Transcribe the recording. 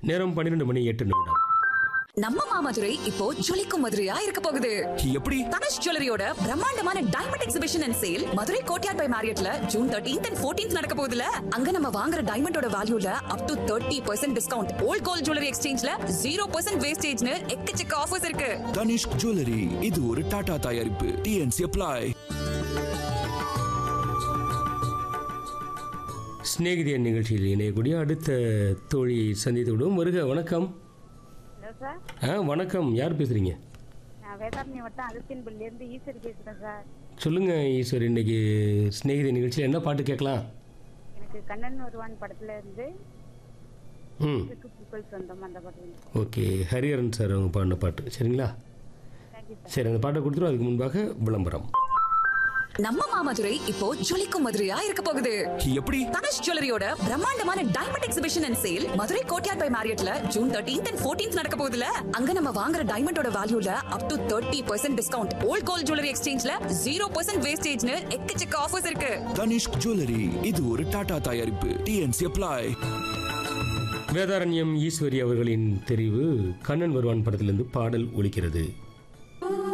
நேரம் பன்னிரெண்டு மணி எட்டு நிமிடம் நம்ம மாமதுரை இப்போ ஜொலிக்கும் மதுரையா இருக்க போகுது எப்படி தனுஷ் ஜுவல்லரியோட பிரம்மாண்டமான diamond exhibition and sale Madurai Courtyard by மேரியட்ல ஜூன் தேர்ட்டீன்த் அண்ட் ஃபோர்டீன்த் நடக்க போகுதுல அங்க நம்ம வாங்குற டைமண்டோட வேல்யூல up to thirty percent discount old gold jewellery எக்ஸ்சேஞ்ச்ல ஜீரோ பர்சன்ட் வேஸ்டேஜ்னு எக்கச்சக்க ஆஃபர்ஸ் இருக்கு தனிஷ்க் ஜுவல்லரி இது ஒரு டாடா தயாரிப்பு டிஎன்சி அப்ளை சிநேகிதியன் நிகழ்ச்சியில் இணையக்கூடிய அடுத்த தோழியை சந்தித்து விடுவோம் வருக வணக்கம் ஹலோ சார் ஆ வணக்கம் யார் பேசுறீங்க நான் வேதாரண்யம் வட்டம் அகஸ்தியன்பள்ளியிலேருந்து ஈஸ்வரி பேசுகிறேன் சார் சொல்லுங்க ஈஸ்வர் இன்னைக்கு சிநேகிதி நிகழ்ச்சியில் என்ன பாட்டு கேட்கலாம் எனக்கு கண்ணன் ஒருவான் படத்துல இருந்து ம் இதுக்கு புகழ் சொந்தம் அந்த படம் ஓகே ஹரிஹரன் சார் அவங்க பாடின பாட்டு சரிங்களா தேங்க்யூ சார் சரி அந்த பாட்டை கொடுத்துரும் அதுக்கு முன்பாக விளம்பரம் நம்ம மாமதுரை இப்போ ஜொலிக்கும் மதுரையா இருக்க போகுது எப்படி தனுஷ் ஜுவல்லரியோட பிரம்மாண்டமான diamond exhibition and sale Madurai Courtyard by மேரியட்ல ஜூன் தேர்ட்டீன்த் அண்ட் ஃபோர்டீன்த் நடக்க போகுதுல அங்க நம்ம வாங்குற டைமண்டோட வேல்யூல up to thirty percent discount old gold jewellery எக்ஸ்சேஞ்ச்ல ஜீரோ பர்சன்ட் வேஸ்டேஜ்னு எக்கச்சக்க ஆஃபர்ஸ் இருக்கு தனிஷ்க் ஜுவல்லரி இது ஒரு டாடா தயாரிப்பு டிஎன்சி அப்ளை வேதாரண்யம் ஈஸ்வரி அவர்களின் தெரிவு கண்ணன் வருவான் படத்திலிருந்து பாடல் ஒலிக்கிறது